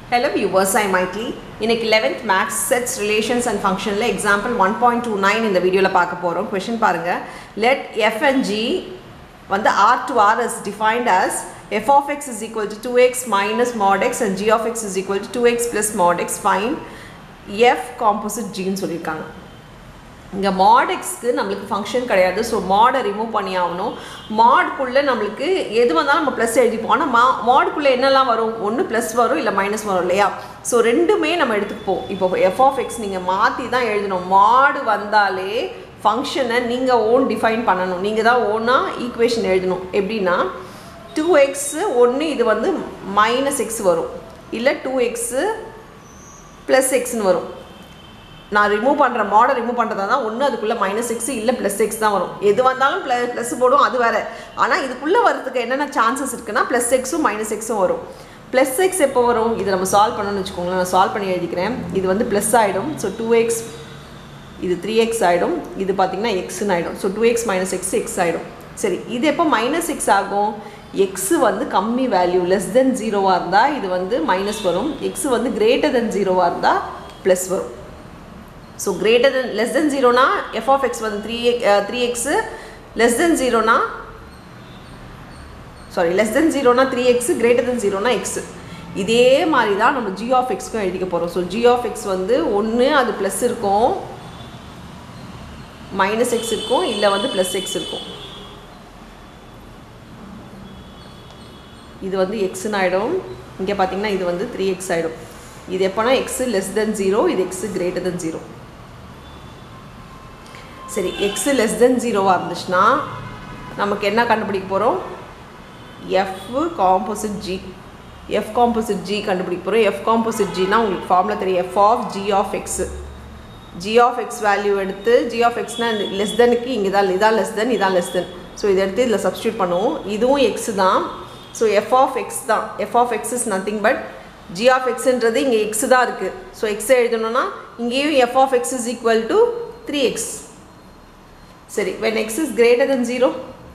Hello viewers, I Maitli. இன்னைக்கு 11th maths sets relations and ஃபங்க்ஷனில் example one point two nine இந்த வீடியோவில் பார்க்க போகிறோம் கொஷின் பாருங்கள் லெட் எஃப் அண்ட் ஜி வந்து R to R is defined as f of x is equal to two x minus mod x and g of x is equal to two x plus mod x find f composite ஜின்னு சொல்லியிருக்காங்க இங்கே மாடெக்ஸ்க்கு நம்மளுக்கு function கிடையாது so மாடை remove பண்ணி ஆகணும் மாட்குள்ளே நம்மளுக்கு எது வந்தாலும் நம்ம ப்ளஸ் எழுதிப்போம் ஆனால் மா மாடுக்குள்ளே என்னெல்லாம் வரும் ஒன்று ப்ளஸ் வரும் இல்லை மைனஸ் வரும் இல்லையா ஸோ ரெண்டுமே நம்ம எடுத்துப்போம் இப்போ எஃப் ஆஃப் எக்ஸ் நீங்கள் மாற்றி தான் எழுதணும் மாடு வந்தாலே ஃபங்க்ஷனை நீங்கள் ஓன் டிஃபைன் பண்ணணும் நீங்கள் தான் ஓனாக ஈக்குவேஷன் எழுதணும் எப்படின்னா டூ எக்ஸு ஒன்று இது வந்து மைனஸ் எக்ஸ் வரும் இல்லை டூ எக்ஸு ப்ளஸ் எக்ஸ்னு வரும் நான் ரிமூவ் பண்ணுற மாடல் ரிமூவ் பண்ணுறதா தான் ஒன்று அதுக்குள்ளே மைனஸ் எக்ஸ் இல்லை ப்ளஸ் எக்ஸ் தான் வரும் எது வந்தாலும் ப்ள ப்ளஸ் போடும் அது வேறு ஆனால் இதுக்குள்ளே வரதுக்கு என்னென்ன சான்சஸ் இருக்குன்னா ப்ளஸ் எக்ஸும் மைனஸ் எக்ஸும் வரும் ப்ளஸ் எக்ஸ் எப்போ வரும் இதை நம்ம சால்வ் பண்ணணும்னு வச்சுக்கோங்களேன் நான் சால்வ் பண்ணி எழுதிக்கிறேன் இது வந்து ப்ளஸ் ஆகிடும் ஸோ டூ எக்ஸ் இது த்ரீ எக்ஸ் ஆகிடும் இது பார்த்திங்கன்னா எக்ஸ்னு ஆகிடும் so two x minus x x ஆகிடும் சரி இது எப்போ மைனஸ் எக்ஸ் ஆகும் எக்ஸு வந்து கம்மி வேல்யூ லெஸ் தென் ஜீரோவாக இருந்தால் இது வந்து மைனஸ் வரும் எக்ஸு வந்து கிரேட்டர் தென் ஜீரோவாக இருந்தால் ப்ளஸ் வரும் so greater than less than ஜீரோனா எஃப் ஆஃப் எக்ஸ் வந்து three three x less than ஜீரோனா சாரி லெஸ் தென் ஜீரோனா த்ரீ எக்ஸு கிரேட்டர் தென் ஜீரோனா எக்ஸு இதே மாதிரி தான் நம்ம ஜி ஆஃப் எக்ஸ்க்கும் எழுதிக்க போகிறோம் ஸோ ஜி ஆஃப் எக்ஸ் வந்து ஒன்று அது ப்ளஸ் இருக்கும் மைனஸ் எக்ஸ் இருக்கும் இல்லை வந்து ப்ளஸ் எக்ஸ் இருக்கும் இது வந்து எக்ஸ்னு ஆகிடும் இங்கே பார்த்தீங்கன்னா இது வந்து த்ரீ எக்ஸ் ஆகிடும் இது எப்போனா எக்ஸு லெஸ் தென் ஜீரோ இது எக்ஸு கிரேட்டர் தென் ஜீரோ சரி எக்ஸு லெஸ் தென் ஜீரோவாக இருந்துச்சுன்னா நமக்கு என்ன கண்டுபிடிக்க போகிறோம் F composite g f composite g கண்டுபிடிக்க போகிறோம் எஃப் காம்போசிட் ஜினா உங்களுக்கு ஃபார்முலா தெரியும் f of g of x g of x value எடுத்து ஜி ஆஃப் எக்ஸ்னால் லெஸ் தெனுக்கு இங்கே தான் இதான் லெஸ் தென் இதான் லெஸ் தென் ஸோ இதை எடுத்து இதில் சப்ஸ்டியூட் பண்ணுவோம் இதுவும் எக்ஸு தான் ஸோ எஃப் ஆஃப் எக்ஸ் தான் f of x is nothing but g of எக்ஸுன்றது இங்கே எக்ஸ் தான் இருக்குது ஸோ எக்ஸை எழுதணும்னா இங்கேயும் f of x is equal to three x சரி when x is greater than zero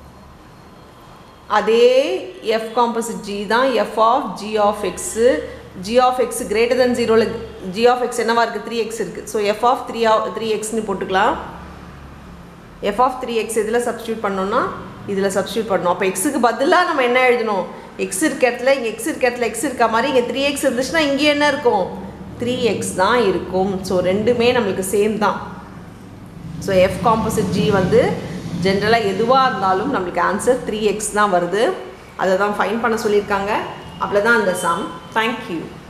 அதே எஃப் காம்போசிட் ஜி தான் f of g of x g of x greater than ஜீரோவில் ஜி ஆஃப் எக்ஸ் என்னவா இருக்குது three x இருக்குது so f of three three எக்ஸ்னு போட்டுக்கலாம் f of three x இதில் substitute பண்ணோன்னா இதில் சப்ஸ்டியூட் பண்ணணும் அப்போ எக்ஸுக்கு பதிலாக நம்ம என்ன எழுதணும் எக்ஸ் இருக்க இடத்துல இங்கே எக்ஸ் இருக்க இடத்துல எக்ஸ் இருக்க மாதிரி இங்கே த்ரீ எக்ஸ் இருந்துச்சுன்னா இங்கே என்ன இருக்கும் த்ரீ எக்ஸ் தான் இருக்கும் ஸோ ரெண்டுமே நம்மளுக்கு சேம் தான் ஸோ எஃப் காம்போசிட் ஜி வந்து ஜென்ரலாக எதுவாக இருந்தாலும் நம்மளுக்கு ஆன்சர் த்ரீ எக்ஸ் தான் வருது அதை தான் ஃபைன் பண்ண சொல்லியிருக்காங்க அவ்வளோதான் அந்த சம் தேங்க்யூ